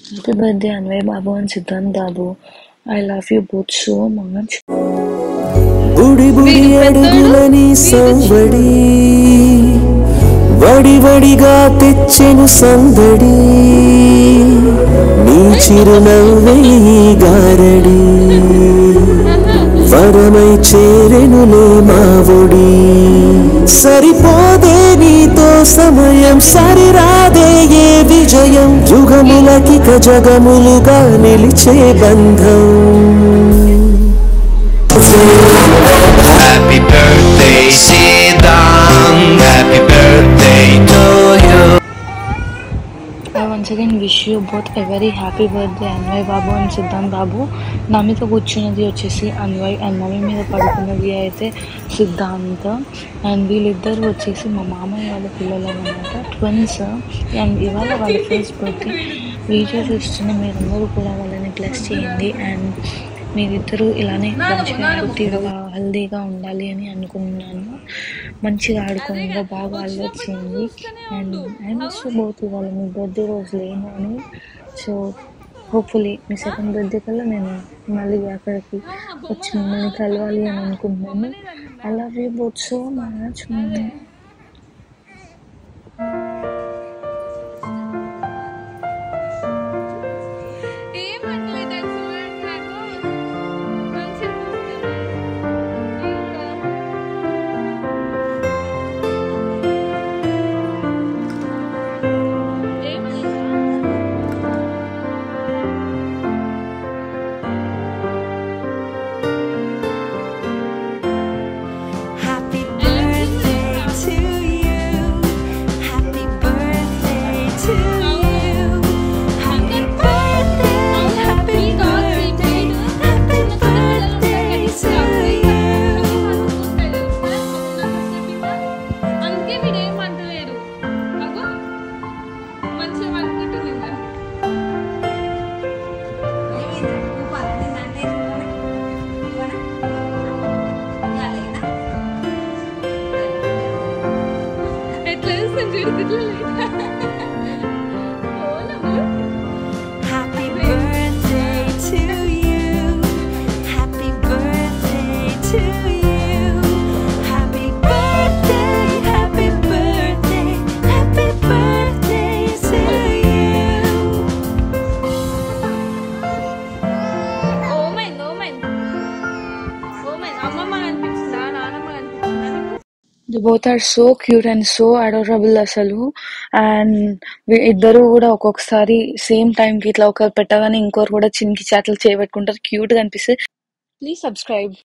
Happy birthday Anvay బాబు and Siddhant బాబు I love you both so much బుడి బుడి అడుగులని సంవడి వడి వడిగా తెచ్చెను సందడి నీ చిరునవ్వే ఈ గారడి వరమై చేరెనులే మావొడి సరిపోదే నీతో సమయం సరిరాదే ఏ విజయం యుగములకి జగములుగా నిలిచే బంధం Happy birthday, Siddham. Happy birthday to you. I once again wish you both a very happy birthday Anvay బాబు అండ్ సిద్ధాంత్ బాబు నా మీద కూర్చున్నది వచ్చేసి అన్వయ్ అండ్ మమ్మీ మీద పడుకున్నది అయితే సిద్ధాంత్ అండ్ వీళ్ళిద్దరు వచ్చేసి మా మామయ్య వాళ్ళ పిల్లలు అనమాట ట్విన్స్ అండ్ ఇవాళ వాళ్ళ ఫస్ట్ బర్త్డే వీడియోస్ ఇస్తున్న మీరందరూ కూడా వాళ్ళని బ్లెస్ చేయండి అండ్ మీరిద్దరూ ఇలానే మంచిగా యాక్టివ్గా హెల్దీగా ఉండాలి అని అనుకున్నాను మంచిగా ఆడుకోవడంలో బాగా అల్లరి చేయండి అండ్ ఐ మిస్ బోత్ ఇవాళ మీ బర్త్డే రోజు లేను అని సో హోప్ఫుల్లీ మీ సెకండ్ బర్త్డే కల్లా నేను మళ్ళీ అక్కడికి వచ్చి మిమ్మల్ని కలవాలి అని అనుకుంటున్నాను I love you both so much ఏమనలేదు చూడండి నాకు మంచిగా చూస్తుంది. ఇంకా ఏమనలేదా? Happy birthday to you. Happy birthday to you. Happy birthday, happy birthday, happy birthday to you. అందుకే మీరు ఏమంటలేరు అగో మంచిగా అనుకుంటుంది ఇంకా ఎట్లా చూస్తుంది చూడు ఇట్లా Happy birthday to you. Happy birthday to you. Happy birthday, happy birthday, happy birthday to you. ఓమైంది ఓమైంది ఓమైంది అమ్మమ్మ కనిపించిందా నానమ్మ కనిపించిందా నీకు? The both are so cute and so adorable అసలు అండ్ ఇద్దరు కూడా ఒక్కొక్కసారి సేమ్ టైంకి ఇట్లా ఒకరు పెట్టగానే ఇంకోరు కూడా చినికి చేతలు చేయబెట్టుకుంటారు క్యూట్గా అనిపిస్తుంది ప్లీజ్ సబ్స్క్రైబ్